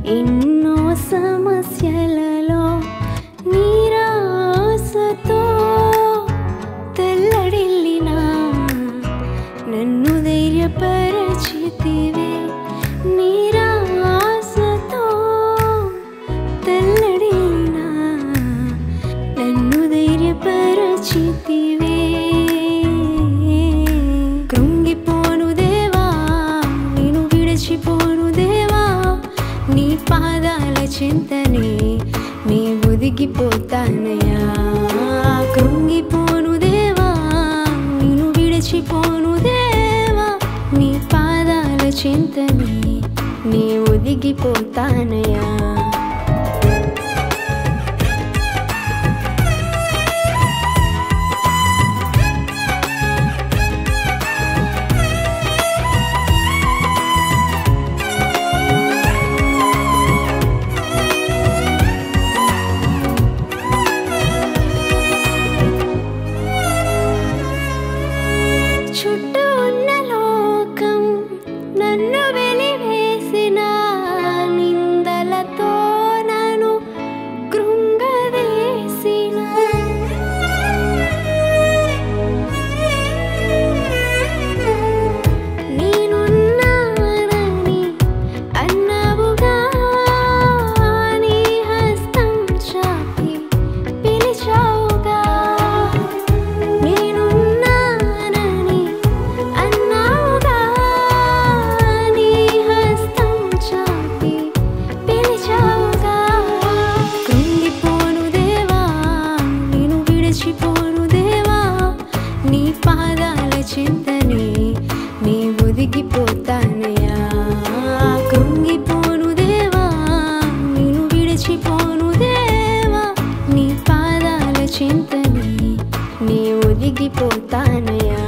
ఎన్నో సమస్యలలో నీరాసతో తెల్లడిల్లినా నన్ను ధైర్యపరచితివే నీరాసతో తెల్లడిల్లినా నన్ను ధైర్యపరచితివే కృంగిపోను దేవా నేను విడిచిపోను దేవా నీ పాదాల చింతనే నీ ఒదిగిపోతానయా కృంగిపోను దేవా నేను విడిచిపోను దేవా నీ పాదాల చింతనే నీ ఒదిగిపోతానయా చుట్టూ ఉన్న లోకం నన్ను వెలివేసిన నిందలతో నన్ను కృంగవేసిన నేనున్నానని అన్నావుగా నీ హస్తం చాపి పిలిచావుగా నేనున్నానని అన్నావుగా నీ హస్తం చాపి పిలిచావుగా కృంగిపోను దేవా నేను విడిచిపోను దేవా నీ పాదాల చింతనే నీ ఒదిగిపోతానయా కృంగిపోను దేవా నేను విడిచిపోను దేవా నీ పాదాల చింతనే నీ ఒదిగిపోతానయా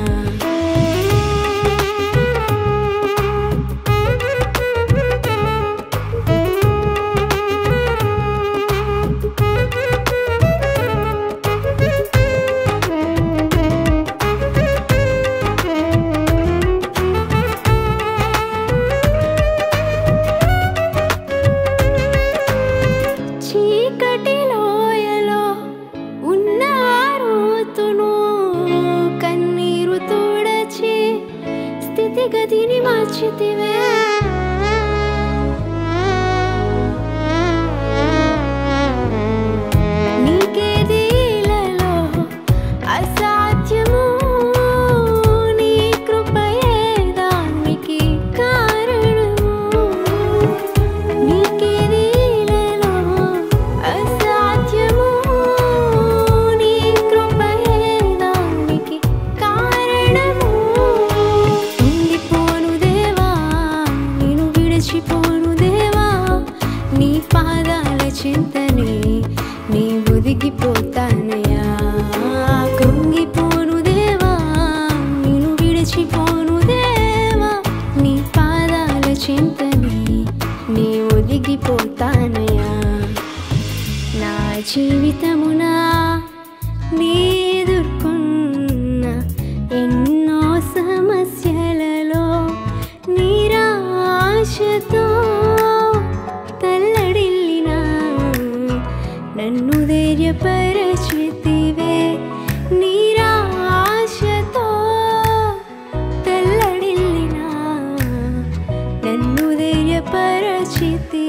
చీకటి లోయలో ఉన్న రూతును కన్నీరు తుడచి స్థితిగతిని మార్చితివే నీకేదీలలో అసాధ్యము నీ కృపయే దానికి కారణము నీకేదీలలో అసాధ్యము నీ కృపయే దానికి కారణము ఉండిపోను దేవా నేను విడిచిపోను దేవా నీ పాదాల చింతనే నీ ఒదిగిపోతానయా కృంగిపోను దేవా నేను విడిచిపోను దేవా నీ పాదాల చింతనే నీ ఒదిగిపోతానయా నా జీవితమునా నీ ఎదుర్కొన్న ఎన్నో సమస్యలలో నిరాశతో తల్లడిల్లిన నన్ను ధైర్యపరచితివే నిరాశతో తల్లడిల్లిన నన్ను ధైర్యపరచితి